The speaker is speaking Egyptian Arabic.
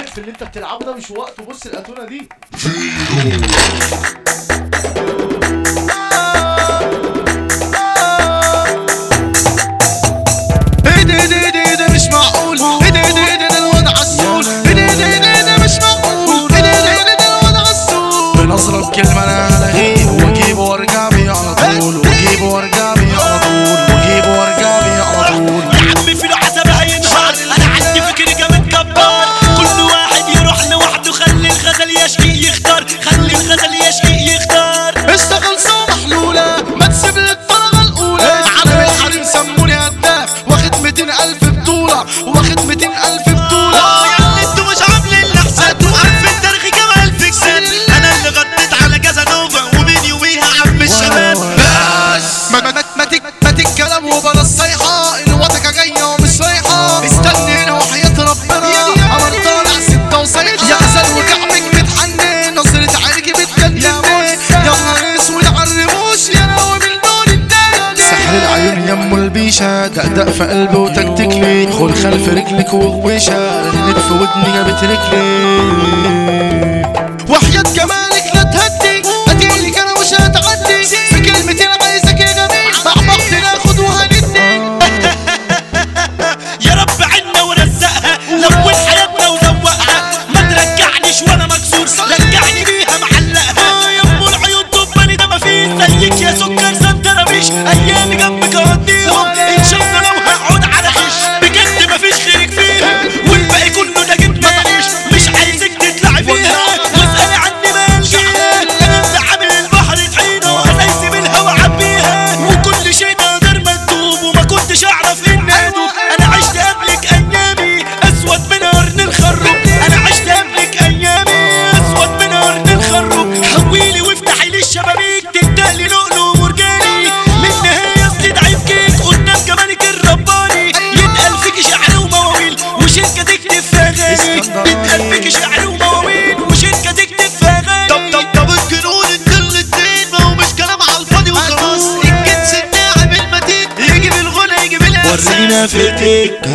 في اللي انت بتلعبه ده مش وقته بص الاتونه دي ايدي ايدي ايدي ايدي مش معقول ايدي ايدي ايدي ده الوضع عسول ايدي ايدي ايدي ايدي مش معقول ايدي ايدي ايدي ده الوضع عسول بنظرة بكلمة انا الغيه واجيبه وارجع بيه على طول واجيبه وارجع بيه على طول واجيبه وارجع بيه على طول يا عمي في له حسب هينهار انا عندي فكر جامد جبار كل واحد يروح لوحده خلي الغزل يشقي يختار خلي الغزل يشقي يختار اشتغل سوا محلولة ما تسيب لي الطلبة الأولى عالم الحريم سموني هداف واخد 200 ألف بطولة واخد 200 ألف بطولة يعني انتوا مش عاملين الاحسان عارف التاريخ كمان فيكسات انا اللي غطيت على كذا نوفا وبيني وبيها عم الشباب بس ما ما ما ما تك ما تتكلم وبلا الصيحة الوتكة جاية ومش رايحة استني هنا وحياة ربنا قمر طالع ستة وصيحة يا غزل وكعبك متحنن نظرة عينك بتجنن يا نهار اسود عالرموش يا ناوي من دون الدنيا سحر العيون يمو البيشة دقدق في قلبي وتكتك لي خد خلف رجلك وغويشة رنت في ودني جابت رجلي وحياة جمالك لا تهدي هتقلك انا مش هتعدي في كلمتين عايزك يا جميل مع بعض ناخد وهندي يا رب عنا ورزقها لون حياتنا وزوقها ما ترجعنيش وانا مكسور رجعني بيها معلقها يا ام العيون دباني ده مفيش زيك يا سكر سنترابيش ايامي جنبك اقضيهم ان شاء الله لو هقعد على عيش بجد مفيش غيرك فيها والباقي كله ده جبت مطعيش مش عايزك تطلعي فيها واسالي عني ما يلجأها انا اللي عامل البحر طحينه اسايسي بالهوا عبيها وكل شيء نادر مكتوب وما كنتش اعرف اني ادوب انا عشت قبلك ايامي اسود من قرن الخروب انا عشت قبلك ايامي اسود من قرن الخروب حويلي وافتحي لي الشبابيك تبدألي لؤلؤ مرجاني من نهاية استدعي كيك قدام جمالك الرباني يتقال فيكي شعر ومواويل وشركة تكتب فيها اغاني يتقال فيكي شعر ومواويل وشركة تكتب فيها اغاني طب طب طب الجنون الكل الدين ما هو مش كلام على الفاضي وخلاص الجنس الناعم المتين يجي بالغنى يجي بالإحساس ورينا فيتك